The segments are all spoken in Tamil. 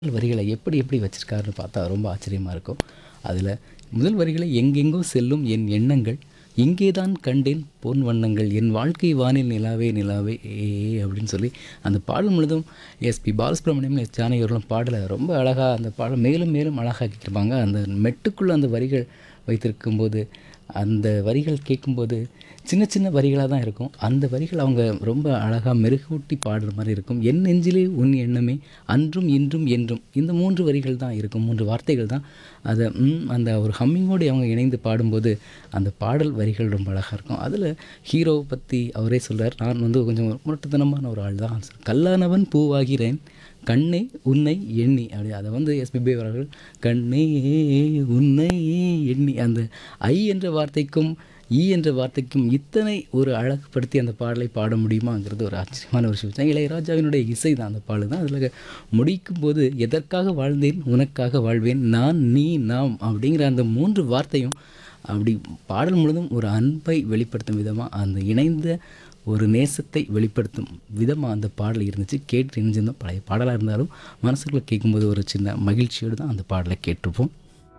வரிகளை எப்படி எப்படி வச்சிருக்காருன்னு பார்த்தா ரொம்ப ஆச்சரியமாக இருக்கும் அதில் முதல் வரிகளை எங்கெங்கோ செல்லும் என் எண்ணங்கள் இங்கேதான் கண்டேன் பொன் வண்ணங்கள் என் வாழ்க்கை வானில் நிலாவே நிலாவே ஏ அப்படின்னு சொல்லி அந்த பாடல் முழுதும் எஸ்பி பாலசுப்ரமணியம் எஸ் ஜானகி அவர்களும் பாடலை ரொம்ப அழகாக அந்த பாடல் மேலும் மேலும் அழகாக்கியிருப்பாங்க அந்த மெட்டுக்குள்ளே அந்த வரிகள் வைத்திருக்கும்போது அந்த வரிகள் கேட்கும்போது சின்ன சின்ன வரிகளாக தான் இருக்கும் அந்த வரிகள் அவங்க ரொம்ப அழகாக மெருகூட்டி பாடுற மாதிரி இருக்கும் என் நெஞ்சிலே உன் எண்ணமே அன்றும் இன்றும் என்றும் இந்த மூன்று வரிகள் தான் இருக்கும் மூன்று வார்த்தைகள் தான் அதை ம், அந்த ஒரு ஹம்மிங்கோடு அவங்க இணைந்து பாடும்போது அந்த பாடல் வரிகள் ரொம்ப அழகாக இருக்கும் அதில் ஹீரோவை பற்றி அவரே சொல்றார் நான் வந்து கொஞ்சம் முரட்டுத்தனமான ஒரு ஆள் தான் கல்லானவன் பூவாகிறேன் கண்ணே உன்னை எண்ணி அப்படி அதை வந்து எஸ்பிபி அவர்கள் கண்ணே உன்னை எண்ணி அந்த ஐ என்ற வார்த்தைக்கும் ஈ என்ற வார்த்தைக்கும் இத்தனை ஒரு அழகுபடுத்தி அந்த பாடலை பாட முடியுமாங்கிறது ஒரு ஆச்சரியமான ஒரு விஷயம் இளையராஜாவினுடைய இசை தான் அந்த பாடல் தான் அதில் முடிக்கும் போது எதற்காக வாழ்ந்தேன் உனக்காக வாழ்வேன் நான் நீ நாம் அப்படிங்கிற அந்த மூன்று வார்த்தையும் அப்படி பாடல் முழுதும் ஒரு அன்பை வெளிப்படுத்தும் விதமாக அந்த இணைந்த ஒரு நேசத்தை வெளிப்படுத்தும் விதமாக அந்த பாடல் இருந்துச்சு கேட்டு இணைஞ்சிருந்தோம் பழைய பாடலாக இருந்தாலும் மனசுக்குள்ளே கேட்கும்போது ஒரு சின்ன மகிழ்ச்சியோடு தான் அந்த பாடலை கேட்டிருப்போம்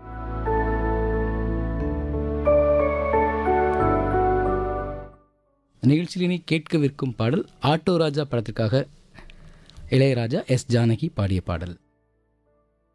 நிகழ்ச்சியினை கேட்கவிருக்கும் பாடல் ஆட்டோ ராஜா படத்திற்காக இளையராஜா எஸ் ஜானகி பாடிய பாடல்